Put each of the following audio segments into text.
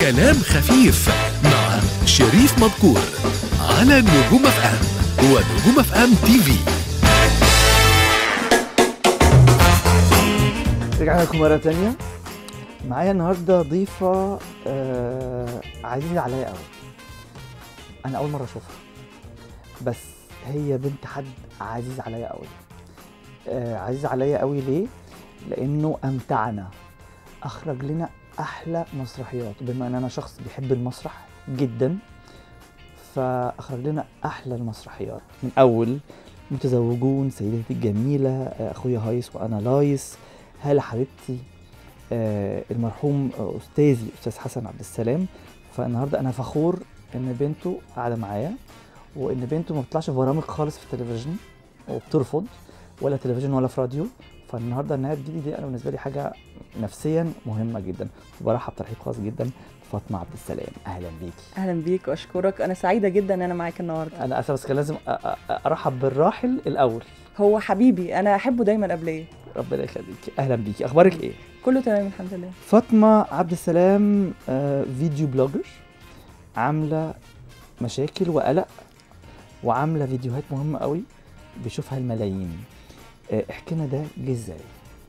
كلام خفيف مع شريف مذكور على نجوم اف ام ونجوم اف ام تي في رجعنا لكم مرة تانية معايا النهاردة ضيفة آه عزيزة عليا قوي أنا أول مرة أشوفها بس هي بنت حد عزيز عليا قوي آه عزيز عليا قوي ليه؟ لأنه أمتعنا أخرج لنا أحلى مسرحيات بما أن أنا شخص بيحب المسرح جدا فأخرج لنا أحلى المسرحيات من أول متزوجون سيدتي الجميلة آه، أخويا هايس وأنا لايس هلا حبيبتي آه المرحوم آه، استاذي استاذ حسن عبد السلام فالنهارده انا فخور ان بنته قاعده معايا وان بنته ما بتطلعش في برامج خالص في التلفزيون وبترفض ولا تلفزيون ولا في راديو فالنهارده انها تجيلي دي انا بالنسبه لي حاجه نفسيا مهمه جدا برحب ترحيب خاص جدا فاطمه عبد السلام اهلا بيكي اهلا بيك واشكرك انا سعيده جدا ان انا معاك النهارده انا اسف بس كان لازم أ- أ- ارحب بالراحل الاول هو حبيبي انا احبه دايما قبل ايه ربنا يخليكي اهلا بيكي اخبارك ايه كله تمام الحمد لله فاطمة عبد السلام آه، فيديو بلوجر عاملة مشاكل وقلق وعاملة فيديوهات مهمة قوي بيشوفها الملايين آه، احكي لنا ده جه ازاي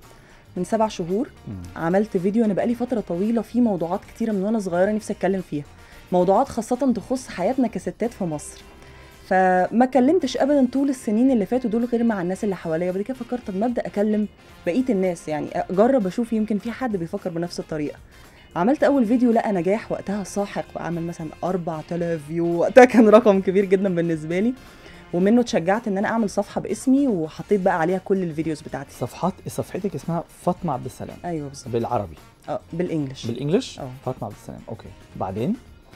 من سبع شهور عملت فيديو انا بقالي فتره طويله في موضوعات كتيره من وانا صغيره نفسي اتكلم فيها موضوعات خاصه تخص حياتنا كستات في مصر فما كلمتش ابدا طول السنين اللي فاتوا دول غير مع الناس اللي حواليا بعد كده فكرت طب ما ابدا اكلم بقيه الناس يعني اجرب اشوف يمكن في حد بيفكر بنفس الطريقه عملت اول فيديو لقى نجاح وقتها ساحق وعمل مثلا 4000 فيو وقتها كان رقم كبير جدا بالنسبه لي ومنه اتشجعت ان انا اعمل صفحه باسمي وحطيت بقى عليها كل الفيديوز بتاعتي صفحات صفحتك اسمها فاطمة عبد السلام ايوه بالظبط بالعربي اه بالانجلش بالانجلش اه. فاطمة عبد السلام اوكي بعدين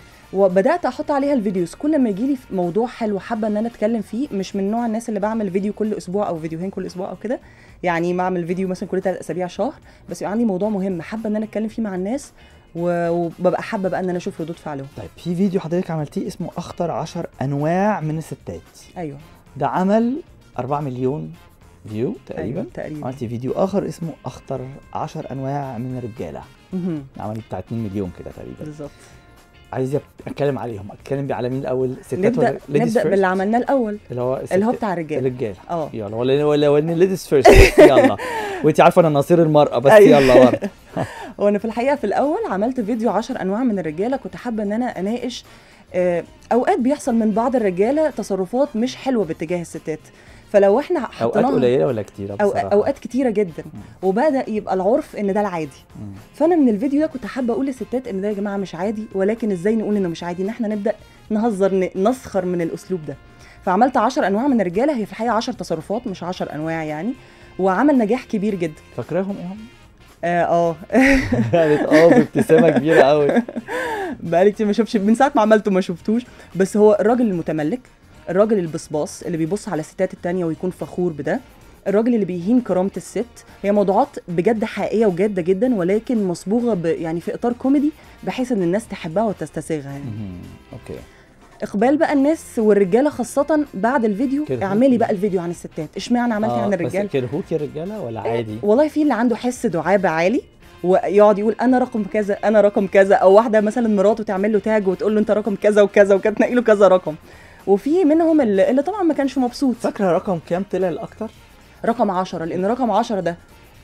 وبدات احط عليها الفيديوز كل ما يجي لي موضوع حلو حابه ان انا اتكلم فيه مش من نوع الناس اللي بعمل فيديو كل اسبوع او فيديوهين كل اسبوع او كده يعني ما اعمل فيديو مثلا كل ثلاث اسابيع شهر بس يبقى عندي موضوع مهم حابه ان انا اتكلم فيه مع الناس و- وببقى حابه بقى ان انا اشوف ردود فعلهم طيب في فيديو حضرتك عملتيه اسمه اخطر عشر انواع من الستات ايوه ده عمل 4 مليون فيو تقريبا أيوة تقريبا عملتي فيديو اخر اسمه اخطر 10 انواع من الرجاله مهم. عملي بتاع 2 مليون كده تقريبا بالظبط عايز اتكلم عليهم اتكلم على مين الاول ستات نبدا ولا ladies نبدا first؟ باللي عملناه الاول اللي هو اللي هو الست- بتاع الرجال الرجال اه يلا ولا ولا ولا ليديز فيرست يلا وانت عارفه انا نصير المراه بس أيوة. يلا ورا وانا في الحقيقه في الاول عملت فيديو 10 انواع من الرجاله كنت حابه ان انا اناقش آه، اوقات بيحصل من بعض الرجاله تصرفات مش حلوه باتجاه الستات فلو احنا اوقات حطيناها قليله ولا كتيره أو بصراحه اوقات كتيره جدا وبدا يبقى العرف ان ده العادي مم. فانا من الفيديو ده كنت حابه اقول للستات ان ده يا جماعه مش عادي ولكن ازاي نقول انه مش عادي ان احنا نبدا نهزر ن- نسخر من الاسلوب ده فعملت 10 انواع من الرجاله هي في الحقيقه 10 تصرفات مش 10 انواع يعني وعمل نجاح كبير جدا فاكراهم ايه هم؟ اه اه قالت اه بابتسامه كبيره قوي بقالي كتير ما شفتش من ساعه ما عملته ما شفتوش بس هو الراجل المتملك الراجل البصباص اللي بيبص على الستات التانية ويكون فخور بده الراجل اللي بيهين كرامة الست هي موضوعات بجد حقيقية وجادة جدا ولكن مصبوغة ب يعني في إطار كوميدي بحيث إن الناس تحبها وتستسيغها يعني. مهم. اوكي إقبال بقى الناس والرجالة خاصة بعد الفيديو كده. اعملي بقى الفيديو عن الستات اشمعنى عملتي عن آه، الرجال بس كرهوك يا رجاله ولا عادي؟ والله في اللي عنده حس دعابه عالي ويقعد يقول انا رقم كذا انا رقم كذا او واحده مثلا مراته تعمل له تاج وتقول له انت رقم كذا وكذا وكانت تنقي له كذا رقم وفي منهم اللي, اللي طبعا ما كانش مبسوط فاكره رقم كام طلع الاكتر؟ رقم عشرة لان رقم عشرة ده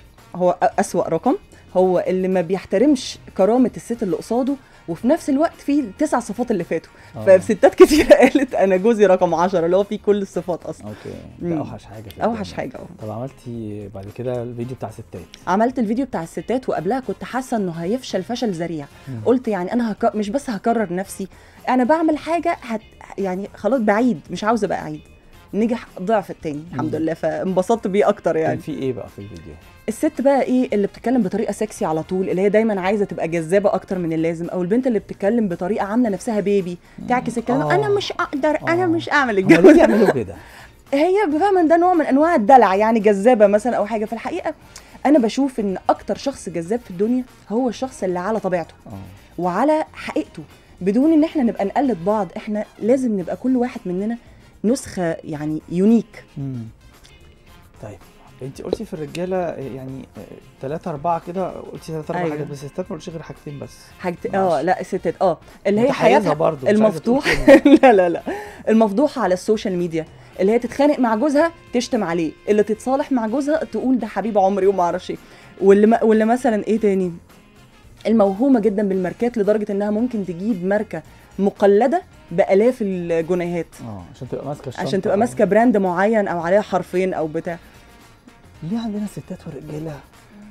هو أ- أسوأ رقم هو اللي ما بيحترمش كرامة الست اللي قصاده وفي نفس الوقت في التسع صفات اللي فاتوا آه. فستات كتير قالت انا جوزي رقم عشرة اللي هو فيه كل الصفات اصلا اوكي ده مم. اوحش حاجه في اوحش الدنيا. حاجه اه طب عملتي بعد كده الفيديو بتاع ستات عملت الفيديو بتاع الستات وقبلها كنت حاسه انه هيفشل فشل ذريع مم. قلت يعني انا هك... مش بس هكرر نفسي انا بعمل حاجه هت... يعني خلاص بعيد مش عاوزه بقى اعيد نجح ضعف التاني الحمد مم. لله فانبسطت بيه اكتر كان يعني في ايه بقى في الفيديو؟ الست بقى ايه اللي بتتكلم بطريقه سكسي على طول اللي هي دايما عايزه تبقى جذابه اكتر من اللازم او البنت اللي بتتكلم بطريقه عامله نفسها بيبي تعكس الكلام آه. انا مش اقدر انا آه. مش اعمل هم ليه الجو ده بيعملوا كده؟ هي فاهمه إن ده نوع من انواع الدلع يعني جذابه مثلا او حاجه في الحقيقه انا بشوف ان اكتر شخص جذاب في الدنيا هو الشخص اللي على طبيعته اه وعلى حقيقته بدون ان احنا نبقى نقلد بعض احنا لازم نبقى كل واحد مننا نسخه يعني يونيك مم. طيب انت قلتي في الرجاله يعني ثلاثة أربعة كده قلتي ثلاثة أربعة أيوة. حاجات بس الستات ما قلتش غير حاجتين بس حاجت معلش. اه لا الستات اه اللي هي متحيزة حياتها برضه مش عايزة تقول المفضوح كلمة. لا لا لا المفضوحه على السوشيال ميديا اللي هي تتخانق مع جوزها تشتم عليه اللي تتصالح مع جوزها تقول ده حبيب عمري وما اعرفش ايه واللي ما واللي مثلا ايه تاني الموهومه جدا بالماركات لدرجه انها ممكن تجيب ماركه مقلده بالاف الجنيهات اه عشان تبقى ماسكة الشنطة عشان تبقى ماسكه براند معين او عليها حرفين او بتاع ليه عندنا ستات ورجاله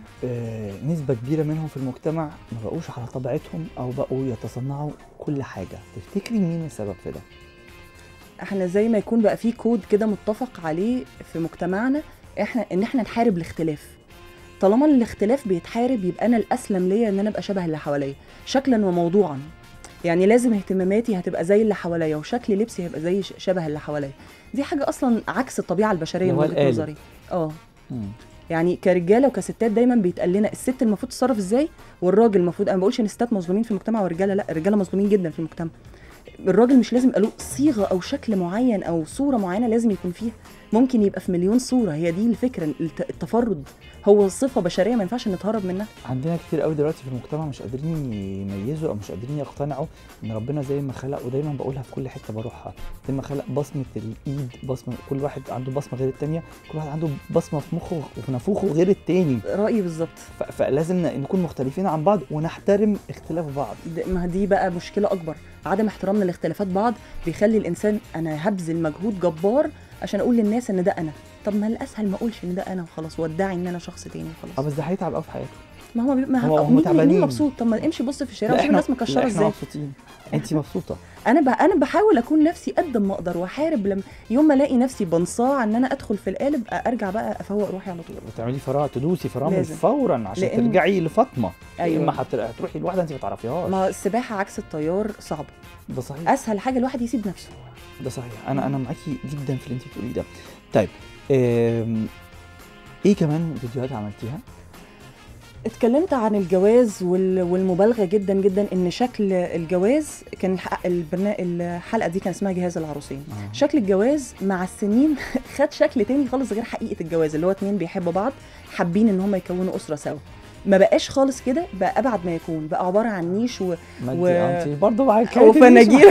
آه نسبة كبيرة منهم في المجتمع ما بقوش على طبيعتهم أو بقوا يتصنعوا كل حاجة تفتكري مين السبب في ده؟ احنا زي ما يكون بقى في كود كده متفق عليه في مجتمعنا احنا ان احنا نحارب الاختلاف طالما الاختلاف بيتحارب يبقى انا الاسلم ليا ان انا ابقى شبه اللي حواليا شكلا وموضوعا يعني لازم اهتماماتي هتبقى زي اللي حواليا وشكل لبسي هيبقى زي ش- شبه اللي حواليا دي حاجه اصلا عكس الطبيعه البشريه اللي من هو وجهه القالب. نظري اه مم. يعني كرجاله وكستات دايما بيتقال لنا الست المفروض تتصرف ازاي والراجل المفروض انا ما بقولش ان الستات مظلومين في المجتمع والرجاله لا الرجاله مظلومين جدا في المجتمع الراجل مش لازم يبقى له صيغه او شكل معين او صوره معينه لازم يكون فيها ممكن يبقى في مليون صوره هي دي الفكره الت- التفرد هو صفه بشريه ما ينفعش نتهرب منها عندنا كتير قوي دلوقتي في المجتمع مش قادرين يميزوا او مش قادرين يقتنعوا ان ربنا زي ما خلق ودايما بقولها في كل حته بروحها زي ما خلق بصمه الايد بصمه كل واحد عنده بصمه غير التانيه كل واحد عنده بصمه في مخه وفي نافوخه غير التاني رايي بالظبط ف- فلازم ن- نكون مختلفين عن بعض ونحترم اختلاف بعض د- ما دي بقى مشكله اكبر عدم احترامنا لاختلافات بعض بيخلي الانسان انا هبذل مجهود جبار عشان اقول للناس ان ده انا طب ما الاسهل ما اقولش ان ده انا وخلاص وادعي ان انا شخص تاني اه وخلاص بس ده هيتعب قوي في حياته ما هو ما هو- هو هم مين, مين تعبانين. مبسوط طب ما امشي بص في الشارع لا وشوف الناس لا مكشره احنا ازاي مبسوطين انت مبسوطه انا ب... انا بحاول اكون نفسي قد ما اقدر واحارب لما يوم ما الاقي نفسي بنصاع ان انا ادخل في القالب ارجع بقى افوق روحي على طول وتعملي فرامل تدوسي فرامل لازم. فورا عشان لأن- ترجعي لفاطمه أيوة. يا اما هت- هتروحي لواحده انت ما تعرفيهاش ما السباحه عكس الطيار صعبه ده صحيح اسهل حاجه الواحد يسيب نفسه ده صحيح انا انا معاكي جدا في اللي انت بتقوليه ده طيب آم، ايه كمان فيديوهات عملتيها اتكلمت عن الجواز وال... والمبالغه جدا جدا ان شكل الجواز كان الح... البرنا... الحلقه دي كان اسمها جهاز العروسين شكل الجواز مع السنين خد شكل تاني خالص غير حقيقه الجواز اللي هو اتنين بيحبوا بعض حابين ان هم يكونوا اسره سوا ما بقاش خالص كده بقى ابعد ما يكون بقى عباره عن نيش و... ما انت و- انت برضه معاك وفناجيل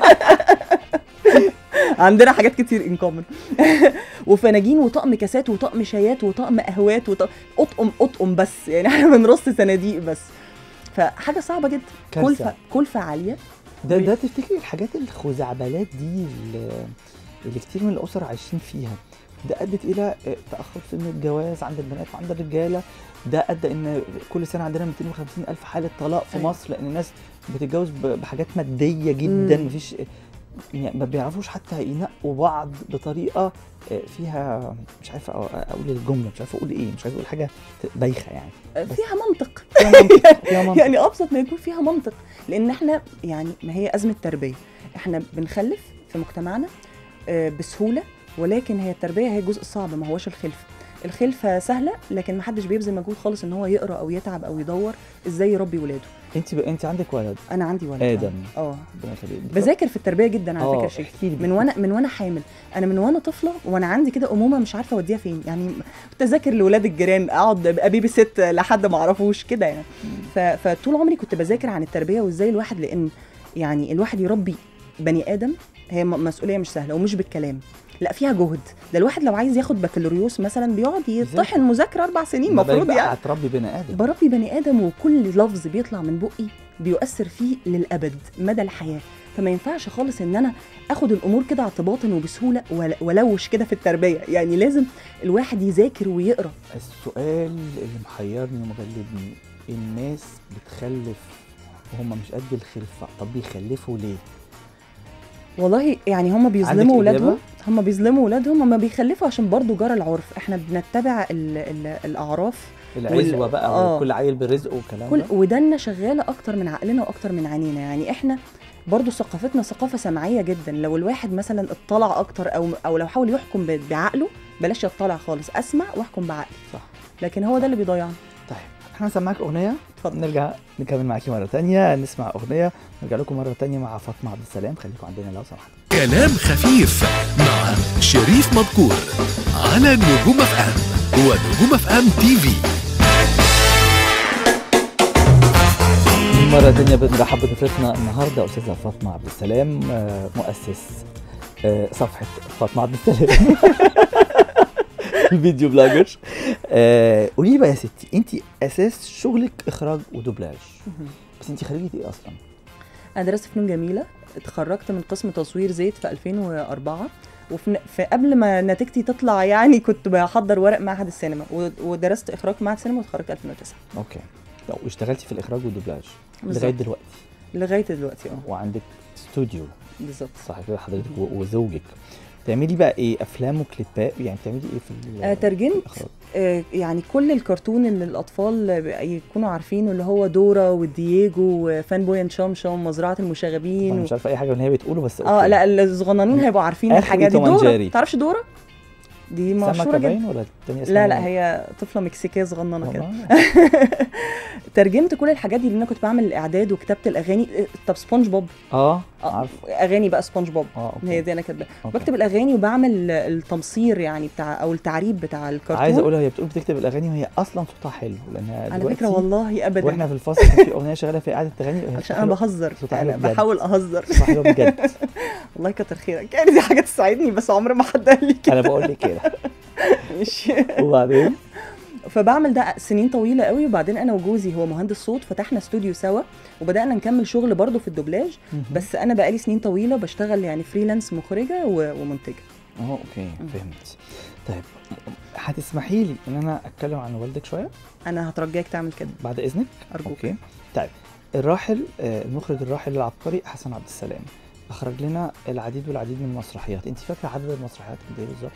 عندنا حاجات كتير ان كومن وفناجين وطقم كاسات وطقم شايات وطقم قهوات وطقم اطقم اطقم بس يعني احنا بنرص صناديق بس فحاجه صعبه جدا كارثة. كلفه كلفه عاليه ده ده تفتكري الحاجات الخزعبلات دي اللي, اللي كتير من الاسر عايشين فيها ده ادت الى آه، تاخر سن الجواز عند البنات وعند الرجاله ده ادى ان كل سنه عندنا 250 الف حاله طلاق في أيوة. مصر لان الناس بتتجوز ب- بحاجات ماديه جدا مم. مفيش يعني ما بيعرفوش حتى ينقوا بعض بطريقه آه، فيها مش عارف أ- اقول الجمله مش عارف اقول ايه مش عايز اقول حاجه بايخه يعني بس- فيها منطق فيها منطق فيها منطق يعني ابسط ما يكون فيها منطق لان احنا يعني ما هي ازمه تربيه احنا بنخلف في مجتمعنا آه، بسهوله ولكن هي التربيه هي الجزء الصعب ما هوش الخلفه الخلفه سهله لكن ما حدش بيبذل مجهود خالص ان هو يقرا او يتعب او يدور ازاي يربي ولاده انت ب... انت عندك ولد انا عندي ولد آدم. اه ربنا يخليك بذاكر في التربيه جدا على اه، فكره شيء احكي لي من وانا من وانا حامل انا من وانا طفله وانا عندي كده امومه مش عارفه اوديها فين يعني كنت اذاكر لاولاد الجيران اقعد ابقى بيبي ست لحد ما اعرفوش كده يعني ف- فطول عمري كنت بذاكر عن التربيه وازاي الواحد لان يعني الواحد يربي بني ادم هي م- مسؤوليه مش سهله ومش بالكلام لا فيها جهد ده الواحد لو عايز ياخد بكالوريوس مثلا بيقعد يطحن مذاكره اربع سنين ما المفروض بالك بقى يعني هتربي بني ادم بربي بني ادم وكل لفظ بيطلع من بقي بيؤثر فيه للابد مدى الحياه فما ينفعش خالص ان انا اخد الامور كده اعتباطا وبسهوله ول- ولوش كده في التربيه يعني لازم الواحد يذاكر ويقرا السؤال اللي محيرني ومغلبني الناس بتخلف وهم مش قد الخلفه طب بيخلفوا ليه والله يعني هم عندك بيظلموا إجابة؟ ولادهم هم بيظلموا ولادهم هم بيخلفوا عشان برضو جرى العرف احنا بنتبع ال ال الاعراف العزوه وال- بقى آه. وكل عيل برزقه والكلام كل ده ودنا شغاله اكتر من عقلنا واكتر من عينينا يعني احنا برضو ثقافتنا ثقافه سمعيه جدا لو الواحد مثلا اطلع اكتر او او لو حاول يحكم ب- بعقله بلاش يطلع خالص اسمع واحكم بعقلي صح لكن هو ده اللي بيضيعنا طيب احنا هنسمعك اغنيه اتفضل. نرجع نكمل معاكي مره تانية نسمع اغنيه نرجع لكم مره تانية مع فاطمه عبد السلام خليكم عندنا لو سمحتوا كلام خفيف مع شريف مذكور على نجوم اف ام ونجوم اف ام تي في مرة تانية بنرحب بضيفتنا النهاردة أستاذة فاطمة عبد السلام آه، مؤسس آه، صفحة فاطمة عبد السلام الفيديو بلاجر آه، قولي لي بقى يا ستي أنت أساس شغلك إخراج ودوبلاج بس أنت خريجة إيه أصلا؟ انا درست فنون جميله اتخرجت من قسم تصوير زيت في 2004 وفي في قبل ما نتيجتي تطلع يعني كنت بحضر ورق معهد السينما و- ودرست اخراج معهد السينما واتخرجت 2009 أوكي طب واشتغلتي في الإخراج والدوبلاج بالظبط. لغاية دلوقتي لغايه دلوقتي اه وعندك استوديو بالظبط صح كده حضرتك و- وزوجك تعملي بقى ايه افلام وكليبات يعني بتعملي ايه في ال- آه، ترجمت الإخراج؟ آه، يعني كل الكرتون اللي الاطفال بقى يكونوا عارفينه اللي هو دورا ودييجو وفان بوي اند شمشم مزرعه المشاغبين انا و... مش عارفه اي حاجه من اللي هي بتقوله بس اه أوكي. لا الصغننين هيبقوا عارفين آخر الحاجات دي توم أند دورا جيري. تعرفش دورا دي مشهوره سمكه جدا باين ولا التانية اسمها لا لا إيه؟ هي طفله مكسيكيه صغننه كده والله؟ ترجمت كل الحاجات دي لان انا كنت بعمل الاعداد وكتابه الاغاني طب سبونج بوب اه آه، عارف اغاني بقى سبونج بوب اه اوكي هي دي انا كاتباها أوكي. بكتب الاغاني وبعمل التمصير يعني بتاع او التعريب بتاع الكرتون عايز اقول هي بتقول بتكتب الاغاني وهي اصلا صوتها حلو لانها على دلوقتي فكره والله ابدا واحنا في الفاصل كان في اغنيه شغاله في قاعده تغني وهي عشان صوتها انا حلو. بهزر صوتها حلو انا بجد. بحاول اهزر صوتها حلو بجد والله كتر خيرك يعني دي حاجه تساعدني بس عمر ما حد قال لي انا كده بقول لك كده مش وبعدين فبعمل ده سنين طويله قوي وبعدين انا وجوزي هو مهندس صوت فتحنا استوديو سوا وبدانا نكمل شغل برضه في الدوبلاج بس انا بقالي سنين طويله بشتغل يعني فريلانس مخرجه و- ومنتجه اه اوكي فهمت طيب هتسمحي لي ان انا اتكلم عن والدك شويه انا هترجاك تعمل كده بعد اذنك ارجوك اوكي طيب الراحل آه، المخرج الراحل العبقري حسن عبد السلام اخرج لنا العديد والعديد من المسرحيات انت فاكره عدد المسرحيات قد ايه بالظبط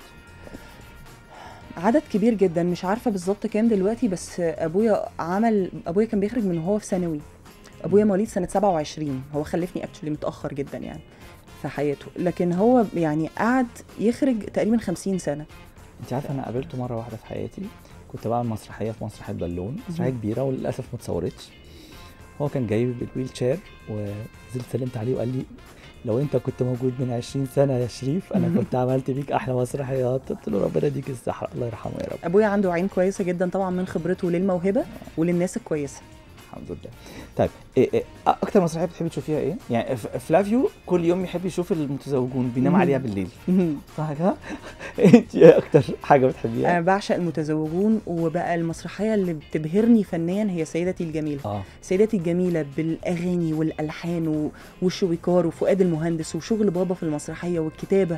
عدد كبير جدا مش عارفه بالظبط كام دلوقتي بس ابويا عمل ابويا كان بيخرج من وهو في ثانوي ابويا مواليد سنه 27 هو خلفني اكشلي متاخر جدا يعني في حياته لكن هو يعني قعد يخرج تقريبا 50 سنه انت عارفه انا قابلته مره واحده في حياتي كنت بعمل مسرحيه في مسرحيه بالون مسرحيه كبيره وللاسف ما اتصورتش هو كان جاي بالويل شير ونزلت سلمت عليه وقال لي لو انت كنت موجود من 20 سنه يا شريف انا كنت عملت بيك احلى مسرحيات قلت له ربنا يديك الصحه الله يرحمه يا رب ابويا عنده عين كويسه جدا طبعا من خبرته للموهبه وللناس الكويسه الحمد لله طيب إيه إيه اكتر مسرحيه بتحبي تشوفيها ايه يعني ف- فلافيو كل يوم يحب يشوف المتزوجون بينام مم. عليها بالليل صح كده انت ايه اكتر حاجه بتحبيها انا بعشق المتزوجون وبقى المسرحيه اللي بتبهرني فنيا هي سيدتي الجميله اه سيدتي الجميلة بالأغاني والألحان و- والشويكار وفؤاد المهندس وشغل بابا في المسرحية والكتابة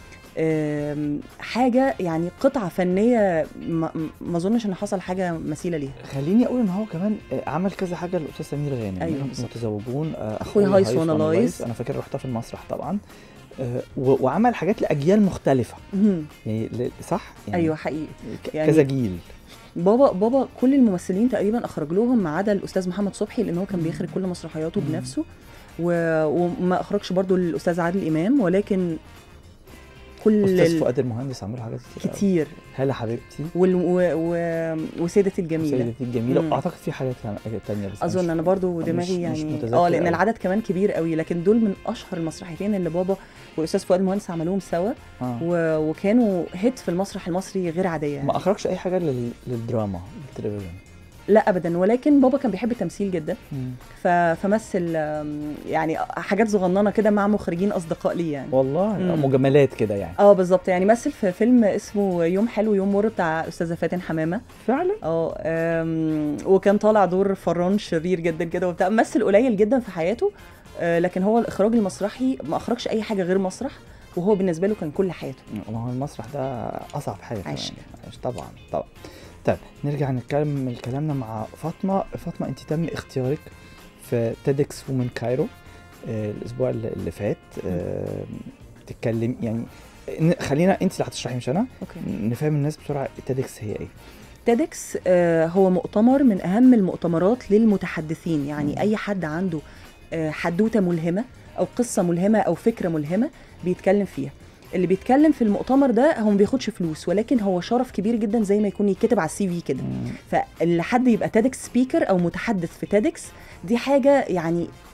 أم، حاجة يعني قطعة فنية ما ما أظنش إن حصل حاجة مثيلة ليها خليني اقول ان هو كمان آه، عمل كذا حاجه للاستاذ سمير غانم أيوة منهم بالظبط. متزوجون آه، أخويا هايص وأنا لايص. انا فاكر رحتها في المسرح طبعا آه، و- وعمل حاجات لاجيال مختلفه مهم. يعني ل- صح يعني أيوة حقيقي ك- يعني- كذا جيل بابا بابا كل الممثلين تقريبا أخرج لهم ما عدا الأستاذ محمد صبحي لأن هو كان بيخرج كل مسرحياته مم. بنفسه و... وما أخرجش برضو الأستاذ عادل إمام ولكن كل استاذ ال- فؤاد المهندس عمل حاجات كتير أوي. كتير هلا حبيبتي وال... و... و... وسيدتي الجميلة سيدتي الجميله مم. واعتقد في حاجات كان- تانية بس اظن مش- انا برضو مش- دماغي مش يعني متذكر اه لان أوي. العدد كمان كبير قوي لكن دول من اشهر المسرحيتين اللي بابا والاستاذ فؤاد المهندس عملوهم سوا آه. و... وكانوا هيت في المسرح المصري غير عاديه يعني. ما اخرجش اي حاجه لل... للدراما للتلفزيون لا ابدا ولكن بابا كان بيحب التمثيل جدا ف... فمثل آم، يعني حاجات صغننه كده مع مخرجين اصدقاء لي يعني والله مم. مجاملات كده يعني اه بالظبط يعني مثل في فيلم اسمه يوم حلو يوم مر بتاع استاذه فاتن حمامه فعلا اه آم، وكان طالع دور فران شرير جدا كده وبتاع مثل قليل جدا في حياته آه، لكن هو الاخراج المسرحي ما اخرجش اي حاجه غير مسرح وهو بالنسبه له كان كل حياته ما هو المسرح ده اصعب حاجه كمان. عشق. عشق طبعا طبعا طيب نرجع نتكلم كلامنا مع فاطمه فاطمه انت تم اختيارك في تيدكس وومن كايرو آه، الاسبوع اللي اللي فات آه، تتكلم يعني ن- خلينا انت اللي هتشرحي مش انا اوكي نفهم الناس بسرعه تيدكس هي ايه تيدكس آه، هو مؤتمر من اهم المؤتمرات للمتحدثين يعني مم. اي حد عنده آه، حدوته ملهمه او قصه ملهمه او فكره ملهمه بيتكلم فيها اللي بيتكلم في المؤتمر ده هو ما بياخدش فلوس ولكن هو شرف كبير جدا زي ما يكون يتكتب على السي في كده فاللي حد يبقى تيدكس سبيكر او متحدث في تيدكس دي حاجه يعني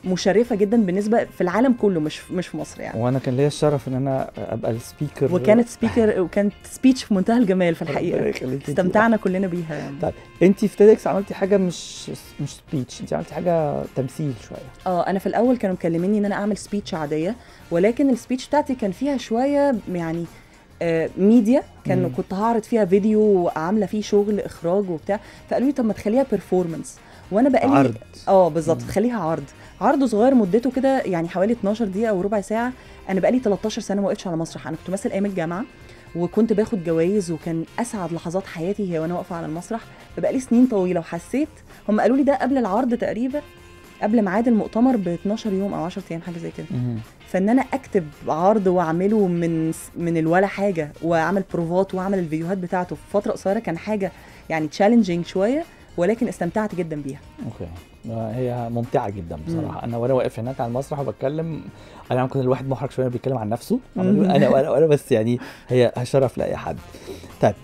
مشرفه جدا بالنسبه في العالم كله مش مش في مصر يعني وانا كان ليا الشرف ان انا ابقى السبيكر وكانت سبيكر وكانت سبيتش في منتهى الجمال في ربنا الحقيقه يخليكي. انتي- استمتعنا كلنا بيها يعني طيب انت في تيدكس عملتي حاجه مش مش سبيتش انت عملتي حاجه تمثيل شويه اه انا في الاول كانوا مكلميني ان انا اعمل سبيتش عاديه ولكن السبيتش بتاعتي كان فيها شويه يعني آه ميديا كان مم. كنت هعرض فيها فيديو وعامله فيه شغل اخراج وبتاع فقالوا لي طب ما تخليها بيرفورمانس وانا بقالي عرض اه بالظبط مم. خليها عرض عرض صغير مدته كده يعني حوالي 12 دقيقه او ربع ساعه انا بقالي 13 سنه ما وقفتش على مسرح انا كنت بمثل ايام الجامعه وكنت باخد جوائز وكان اسعد لحظات حياتي هي وانا واقفه على المسرح فبقالي سنين طويله وحسيت هم قالوا لي ده قبل العرض تقريبا قبل ميعاد المؤتمر ب 12 يوم او 10 ايام حاجه زي كده مهم. فان انا اكتب عرض واعمله من من الولا حاجه واعمل بروفات واعمل الفيديوهات بتاعته في فتره قصيره كان حاجه يعني تشالنجينج شويه ولكن استمتعت جدا بيها اوكي هي ممتعه جدا بصراحه انا وانا واقف هناك على المسرح وبتكلم انا ممكن الواحد محرج شويه بيتكلم عن نفسه مم. انا وانا وانا بس يعني هي شرف لاي حد طيب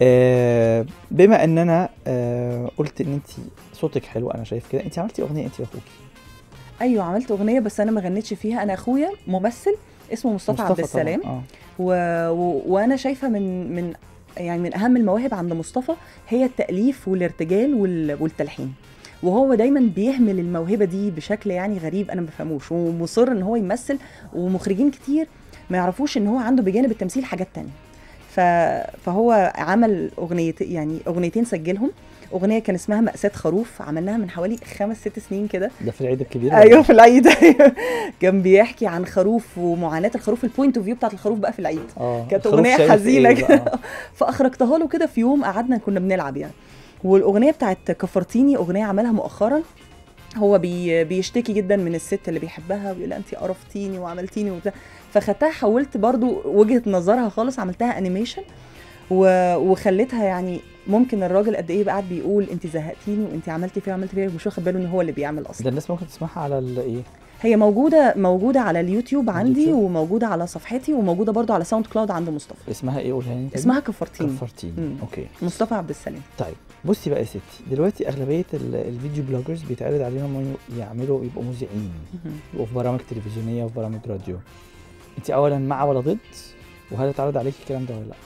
آه بما ان انا آه قلت ان انت صوتك حلو انا شايف كده انت عملتي اغنيه انت واخوكي ايوه عملت اغنيه بس انا ما غنيتش فيها انا اخويا ممثل اسمه مصطفى, عبد طبعاً. السلام اه و... و... وانا شايفه من من يعني من اهم المواهب عند مصطفى هي التاليف والارتجال وال... والتلحين وهو دايما بيهمل الموهبه دي بشكل يعني غريب انا ما بفهموش ومصر ان هو يمثل ومخرجين كتير ما يعرفوش ان هو عنده بجانب التمثيل حاجات تانية ف... فهو عمل اغنيت يعني اغنيتين سجلهم اغنيه كان اسمها مأساة خروف عملناها من حوالي خمس ست سنين كده ده في العيد الكبير ايوه في العيد أيوة. كان بيحكي عن خروف ومعاناه الخروف البوينت اوف فيو بتاعت الخروف بقى في العيد اه كانت الخروف أغنية شايف حزينة إيه كده. بقى؟ فاخرجتها له كده في يوم قعدنا كنا بنلعب يعني والاغنيه بتاعت كفرتيني اغنيه عملها مؤخرا هو بي بيشتكي جدا من الست اللي بيحبها ويقول لها انت قرفتيني وعملتيني وبتاع فخدتها حولت برضو وجهه نظرها خالص عملتها انيميشن و... وخليتها يعني ممكن الراجل قد ايه يبقى قاعد بيقول انت زهقتيني وانت عملتي فيها وعملتي فيها ومش واخد باله ان هو اللي بيعمل اصلا ده الناس ممكن تسمعها على الايه هي موجوده موجوده على اليوتيوب على عندي اليوتيوب. وموجوده على صفحتي وموجوده برضو على ساوند كلاود عند مصطفى اسمها ايه قولها لي تاني. اسمها كفرتيني كفرتيني مم. اوكي مصطفى عبد السلام طيب بصي بقى يا ستي دلوقتي اغلبيه ال- الفيديو بلوجرز بيتعرض عليهم إنه يعملوا يبقوا مذيعين مهم. يبقوا في برامج تلفزيونيه وفي برامج راديو انت اولا مع ولا ضد وهل اتعرض عليكي الكلام ده ولا لا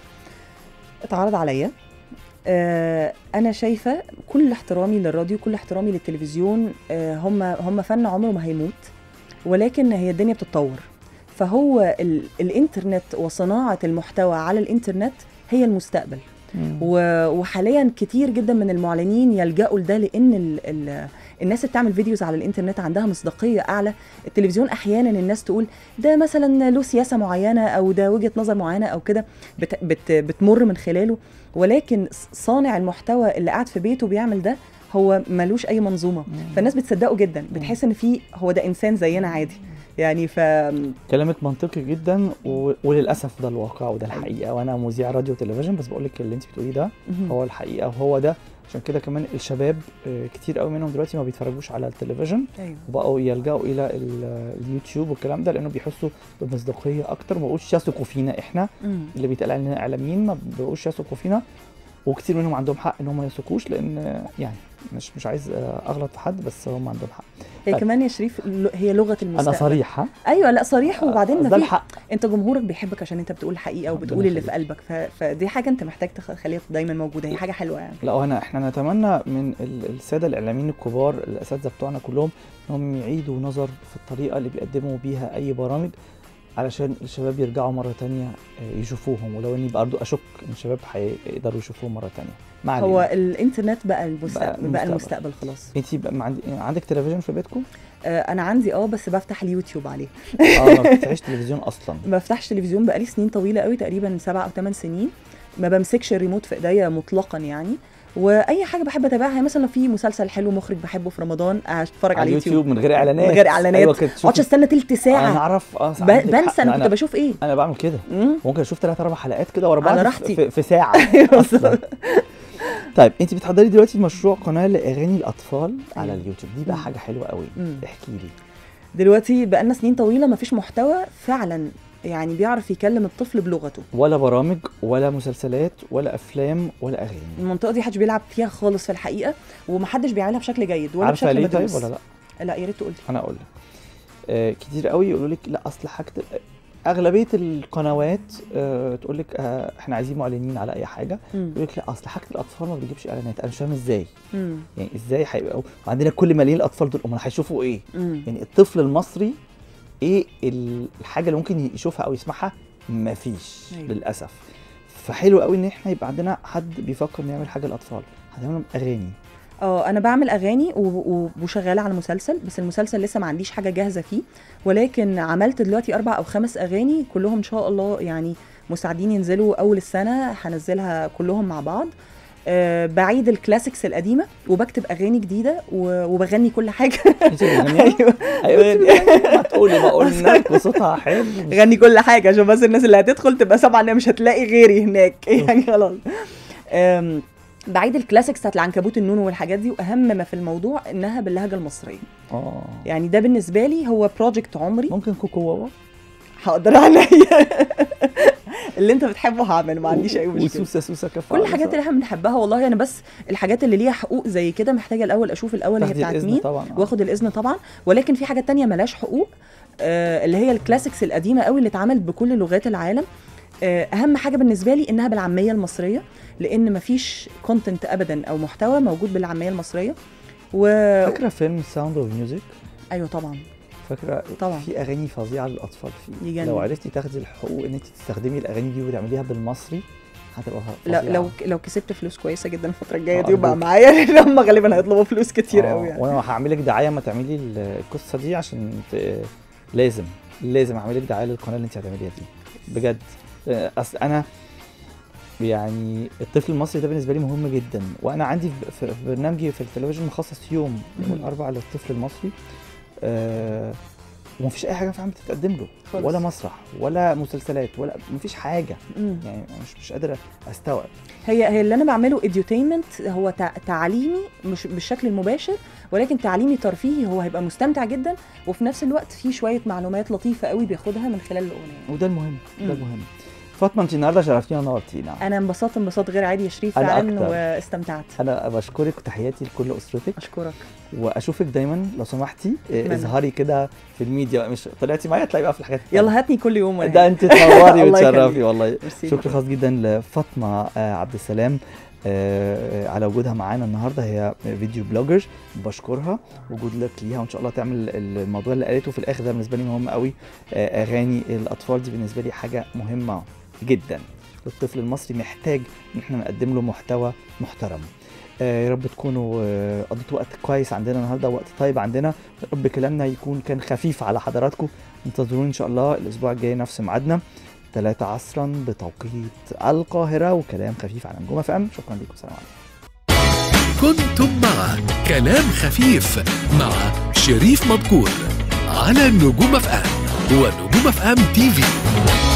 اتعرض عليا آه انا شايفه كل احترامي للراديو كل احترامي للتلفزيون آه هم هم فن عمره ما هيموت ولكن هي الدنيا بتتطور فهو ال الانترنت وصناعه المحتوى على الانترنت هي المستقبل و- وحاليا كتير جدا من المعلنين يلجأوا لده لان ال ال الناس اللي بتعمل فيديوز على الانترنت عندها مصداقيه اعلى التلفزيون احيانا الناس تقول ده مثلا له سياسه معينه او ده وجهه نظر معينه او كده بت بت بتمر من خلاله ولكن صانع المحتوى اللي قاعد في بيته بيعمل ده هو ملوش اي منظومه فالناس بتصدقه جدا بتحس ان في هو ده انسان زينا عادي يعني ف كلامك منطقي جدا و... وللاسف ده الواقع وده الحقيقه وانا مذيع راديو وتلفزيون بس بقول لك اللي انت بتقوليه ده هو الحقيقه وهو ده عشان كده كمان الشباب آه، كتير قوي منهم دلوقتي ما بيتفرجوش على التلفزيون ايوه وبقوا يلجأوا الى ال- اليوتيوب والكلام ده لانه بيحسوا بمصداقيه اكتر ما بقوش يثقوا فينا احنا مم. اللي بيتقال علينا اعلاميين ما بقوش يثقوا فينا وكتير منهم عندهم حق ان هم ما يثقوش لان آه، يعني مش مش عايز آه، اغلط في حد بس هم عندهم حق هي طيب. كمان يا شريف ل- هي لغه المستقبل انا صريح ها ايوه لا صريح وبعدين ده ما في الحق انت جمهورك بيحبك عشان انت بتقول الحقيقه ربنا وبتقول اللي في يخليك. قلبك ف... فدي حاجه انت محتاج تخليها دايما موجوده هي حاجه حلوه يعني لا وانا احنا نتمنى من ال- الساده الاعلاميين الكبار الاساتذه بتوعنا كلهم انهم يعيدوا نظر في الطريقه اللي بيقدموا بيها اي برامج علشان الشباب يرجعوا مره تانية آه، يشوفوهم ولو اني برضو اشك ان الشباب هيقدروا يشوفوهم مره تانية ما علينا. هو الانترنت بقى المستقبل بقى, المستقبل. المستقبل خلاص انت بقى ما عندي عندك تلفزيون في بيتكم؟ آه انا عندي اه بس بفتح اليوتيوب عليه اه ما بتفتحيش تلفزيون اصلا ما بفتحش تلفزيون بقالي سنين طويله قوي تقريبا سبع او ثمان سنين ما بمسكش الريموت في ايديا مطلقا يعني واي حاجه بحب اتابعها مثلا لو في مسلسل حلو مخرج بحبه في رمضان اتفرج على اليوتيوب من غير اعلانات من غير إعلانات. ايوه كده ما اقعدش تشوفي- استنى تلت انا ساعه اعرف اه ب... عندك حق. بنسى انا كنت بشوف ايه انا بعمل كده مم. ممكن اشوف ثلاث اربع حلقات كده ورا بعض على في- راحتي. في, في ساعه أصلاً. طيب انت بتحضري دلوقتي مشروع قناه لاغاني الاطفال على أيوة. اليوتيوب دي بقى مم. حاجه حلوه قوي مم. احكي لي دلوقتي بقالنا سنين طويله ما فيش محتوى فعلا يعني بيعرف يكلم الطفل بلغته ولا برامج ولا مسلسلات ولا افلام ولا اغاني المنطقه دي محدش بيلعب فيها خالص في الحقيقه ومحدش بيعملها بشكل جيد ولا عارفه بشكل ليه طيب مدروس ولا لا لا يا ريت تقول لي انا اقول لك آه كتير قوي يقولوا لك لا اصل حاجه اغلبيه القنوات آه تقول لك آه احنا عايزين معلنين على اي حاجه مم. يقول لك لا اصل حاجه الاطفال ما بتجيبش اعلانات انا مش فاهم ازاي مم. يعني ازاي هيبقى وعندنا كل ملايين الاطفال دول امال هيشوفوا ايه مم. يعني الطفل المصري ايه ال- الحاجه اللي ممكن يشوفها او يسمعها مفيش أيوة. للاسف فحلو قوي ان احنا يبقى عندنا حد بيفكر انه يعمل حاجه للاطفال هنعمل لهم اغاني اه انا بعمل اغاني و- و- وشغاله على مسلسل بس المسلسل لسه ما عنديش حاجه جاهزه فيه ولكن عملت دلوقتي اربع او خمس اغاني كلهم ان شاء الله يعني مساعدين ينزلوا اول السنه هنزلها كلهم مع بعض أه بعيد الكلاسيكس القديمه وبكتب اغاني جديده و- وبغني كل حاجه انت بتغنيها؟ ايوه ايوه ما تقولي ما قلنا وصوتها حلو غني كل حاجه عشان بس الناس اللي هتدخل تبقى سامعه ان مش هتلاقي غيري هناك يعني خلاص أم، بعيد الكلاسيكس بتاعت العنكبوت النون والحاجات دي واهم ما في الموضوع انها باللهجه المصريه اه يعني ده بالنسبه لي هو بروجكت عمري ممكن كوكو واوا هقدر عليا اللي انت بتحبه هعمل ما عنديش اي مشكله وسوسه سوسه كف كل الحاجات اللي احنا بنحبها والله انا بس الحاجات اللي ليها حقوق زي كده محتاجه الاول اشوف الاول هي تاخدي بتاعت الإذن مين طبعا آه. واخد الاذن طبعا ولكن في حاجات تانية ملاش حقوق آه اللي هي الكلاسيكس القديمه قوي اللي اتعملت بكل لغات العالم آه اهم حاجه بالنسبه لي انها بالعاميه المصريه لان مفيش كونتنت ابدا او محتوى موجود بالعاميه المصريه و فاكره فيلم ساوند اوف ميوزك ايوه طبعا فاكره طبعا. في اغاني فظيعه للاطفال فيه يجنن. لو عرفتي تاخدي الحقوق ان انت تستخدمي الاغاني دي وتعمليها بالمصري هتبقى لا فظيعة. لو لو كسبت فلوس كويسه جدا الفتره الجايه آه، دي وبقى أرجوك. معايا لان هم غالبا هيطلبوا فلوس كتير آه، قوي يعني وانا هعمل لك دعايه ما تعملي ال- القصه دي عشان ت... لازم لازم اعمل لك دعايه للقناه اللي انت هتعمليها دي بجد آه، اصل انا يعني الطفل المصري ده بالنسبه لي مهم جدا وانا عندي في في برنامجي في التلفزيون مخصص يوم يوم مم. الاربعاء للطفل المصري آه ومفيش اي حاجه فعلا بتتقدم له خالص. ولا مسرح ولا مسلسلات ولا مفيش حاجه مم. يعني مش مش قادر استوعب هي هي اللي انا بعمله اديوتينمنت هو تع- تعليمي مش بالشكل المباشر ولكن تعليمي ترفيهي هو هيبقى مستمتع جدا وفي نفس الوقت في شويه معلومات لطيفه قوي بياخدها من خلال الاغنيه وده المهم ده مم. المهم فاطمه انت النهارده شرفتينا ونورتينا انا انبسطت انبساط غير عادي يا شريف أنا فعلا أكتر. واستمتعت انا بشكرك وتحياتي لكل اسرتك اشكرك واشوفك دايما لو سمحتي إيه، أتمنى. اظهري كده في الميديا مش طلعتي معايا تلاقي بقى في الحاجات يلا هاتني كل يوم وأنا ده هنا. انت تنوري الله وتشرفي يخليك. والله ميرسي شكر جداً. خاص جدا لفاطمه آه، عبد السلام آه، على وجودها معانا النهارده هي فيديو بلوجر بشكرها وجود لك ليها وان شاء الله تعمل الموضوع اللي قالته في الاخر ده بالنسبه لي مهم قوي آه، اغاني الاطفال دي بالنسبه لي حاجه مهمه جدا الطفل المصري محتاج ان احنا نقدم له محتوى محترم آه، يا رب تكونوا آه، قضيتوا وقت كويس عندنا النهارده وقت طيب عندنا يا رب كلامنا يكون كان خفيف على حضراتكم انتظرونا ان شاء الله الاسبوع الجاي نفس ميعادنا 3 عصرا بتوقيت القاهره وكلام خفيف على نجوم اف ام شكرا لكم سلام عليكم كنتم مع كلام خفيف مع شريف مذكور على نجوم اف ام ونجوم اف ام تي في